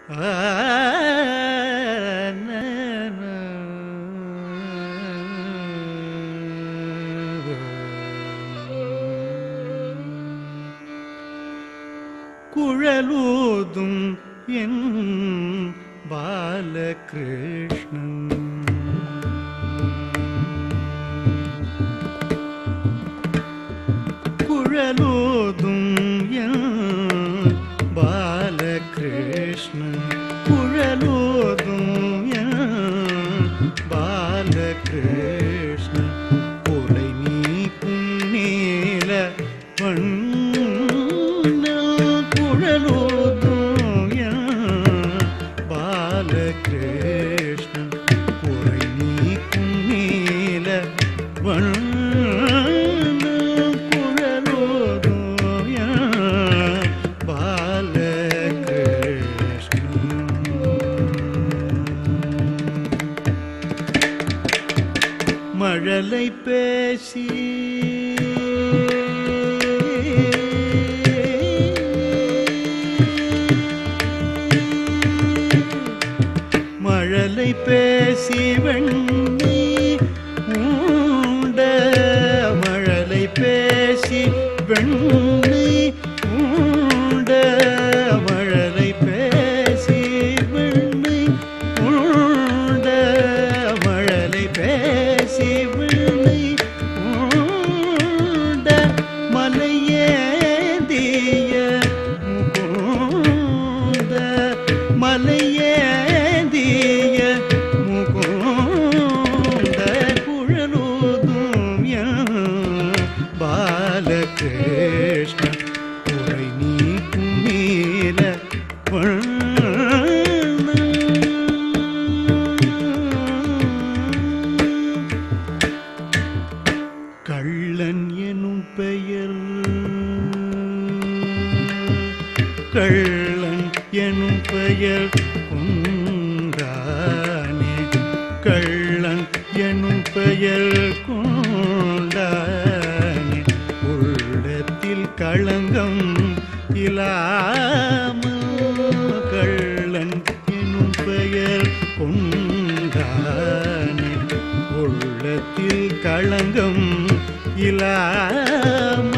குழலூதும் என் பாலகிருஷ்ணன் குழலூதும் என் பாலகிருஷ்ணன் குழலூதும் என் பாலகிருஷ்ணன் கொலை நீக்கும் நீல வண்ணல் குழலூதும் என் பாலகிருஷ்ணன் குறை நீக்கும் நீல வண்ணல் குழலூதும் என் பாலகிருஷ்ணன் மழலை பேசி மழலை பேசி வெண்ணி உண்ட மழலை பேசி வெண்ணி உண்ட மழலை பேசி வெண்ணி உண்ட மழலை பேசி வெண்ணி உண்ட மலையேந்திய முகுந்த மலையேந்திய முகுந்த குழலூதும் என் பாலகிருஷ்ண குறை நீக்கும் நீல வண்ண கள்ளன் எனும் பெயர் கள்ளன் எனும் பெயர் கொண்டானே கள்ளன் எனும் பெயர் கொண்டானே உள்ளத்தில் களங்கம் இல்லாமல் கள்ளன் எனும் பெயர் கொண்டானே உள்ளத்தில் களங்கம் இல்லாமல்